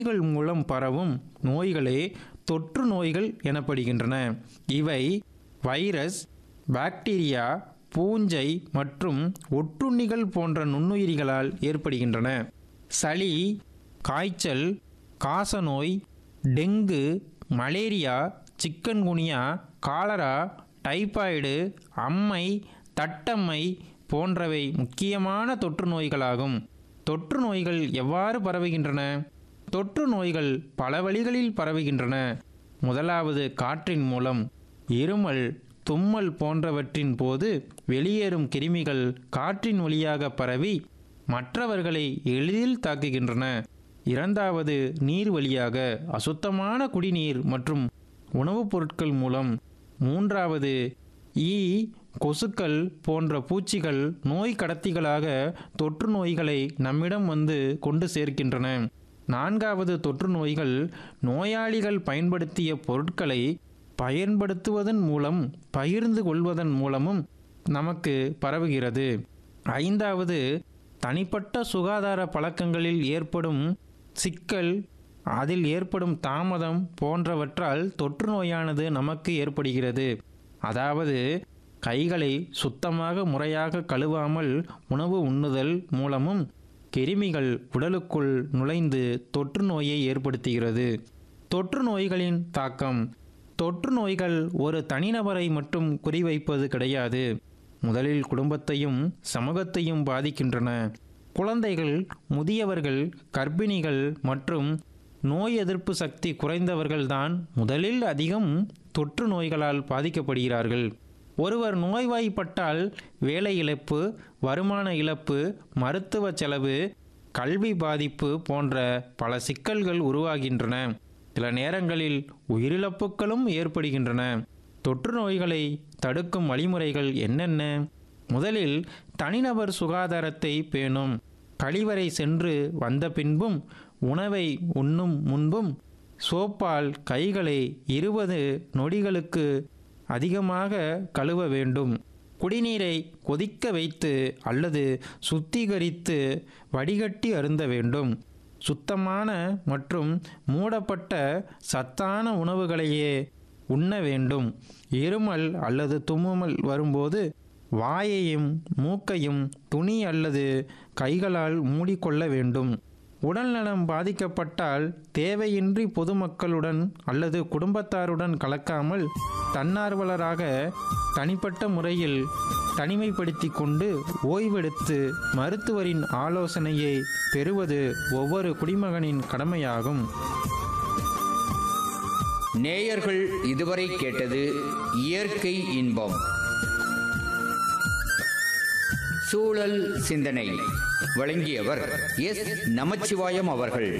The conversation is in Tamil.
நோய்கள் மூலம் பரவும் நோய்களே தொற்று நோய்கள் எனப்படுகின்றன இவை வைரஸ் பாக்டீரியா பூஞ்சை மற்றும் ஒட்டுண்ணிகள் போன்ற நுண்ணுயிரிகளால் ஏற்படுகின்றன சளி காய்ச்சல் காசநோய் dengue malaria chikungunya cholera typhoid அம்மை தட்டம்மை போன்றவை முக்கியமான தொற்று நோய்களாகும் தொற்று நோய்கள் எவ்வாறு பரவுகின்றன தொற்று நோய்கள் பல வழிகளில் பரவுகின்றன முதலாவது காற்றின் மூலம் இருமல் தும்மல் போன்றவற்றின் போது வெளியேறும் கிருமிகள் காற்றின் வழியாக பரவி மற்றவர்களை எளிதில் தாக்குகின்றன இரண்டாவது நீர் வழியாக அசுத்தமான குடிநீர் மற்றும் உணவுப் பொருட்கள் மூலம் மூன்றாவது ஈ கொசுக்கள் போன்ற பூச்சிகள் நோய் கடத்திகளாக தொற்று நோய்களை நம்மிடம் வந்து கொண்டு சேர்க்கின்றன நான்காவது தொற்று நோய்கள் நோயாளிகள் பயன்படுத்திய பொருட்களை பயன்படுத்துவதன் மூலம் பகிர்ந்து கொள்வதன் மூலமும் நமக்கு பரவுகிறது ஐந்தாவது தனிப்பட்ட சுகாதார பழக்கங்களில் ஏற்படும் சிக்கல் அதில் ஏற்படும் தாமதம் போன்றவற்றால் தொற்று நோயானது நமக்கு ஏற்படுகிறது அதாவது கைகளை சுத்தமாக முறையாக கழுவாமல் உணவு உண்ணுதல் மூலமும் கிருமிகள் உடலுக்குள் நுழைந்து தொற்று நோயை ஏற்படுத்துகிறது தொற்று நோய்களின் தாக்கம் தொற்று நோய்கள் ஒரு தனிநபரை மட்டும் குறிவைப்பது கிடையாது முதலில் குடும்பத்தையும் சமூகத்தையும் பாதிக்கின்றன குழந்தைகள் முதியவர்கள் கர்ப்பிணிகள் மற்றும் நோய் எதிர்ப்பு சக்தி குறைந்தவர்கள்தான் முதலில் அதிகம் தொற்று நோய்களால் பாதிக்கப்படுகிறார்கள் ஒருவர் நோய்வாய்ப்பட்டால் வேலை இழப்பு வருமான இழப்பு மருத்துவ செலவு கல்வி பாதிப்பு போன்ற பல சிக்கல்கள் உருவாகின்றன சில நேரங்களில் உயிரிழப்புகளும் ஏற்படுகின்றன தொற்று நோய்களை தடுக்கும் வழிமுறைகள் என்னென்ன முதலில் தனிநபர் சுகாதாரத்தை பேணும் கழிவறை சென்று வந்த பின்பும் உணவை உண்ணும் முன்பும் சோப்பால் கைகளை இருபது நொடிகளுக்கு அதிகமாக கழுவ வேண்டும் குடிநீரை கொதிக்க வைத்து அல்லது சுத்திகரித்து வடிகட்டி அருந்த வேண்டும் சுத்தமான மற்றும் மூடப்பட்ட சத்தான உணவுகளையே உண்ண வேண்டும் இருமல் அல்லது தும்முமல் வரும்போது வாயையும் மூக்கையும் துணி அல்லது கைகளால் மூடிக்கொள்ள வேண்டும் உடல்நலம் பாதிக்கப்பட்டால் தேவையின்றி பொதுமக்களுடன் அல்லது குடும்பத்தாருடன் கலக்காமல் தன்னார்வலராக தனிப்பட்ட முறையில் தனிமைப்படுத்தி கொண்டு ஓய்வெடுத்து மருத்துவரின் ஆலோசனையை பெறுவது ஒவ்வொரு குடிமகனின் கடமையாகும் நேயர்கள் இதுவரை கேட்டது இயற்கை இன்பம் சூழல் சிந்தனை வழங்கியவர் எஸ் நமச்சிவாயம் அவர்கள்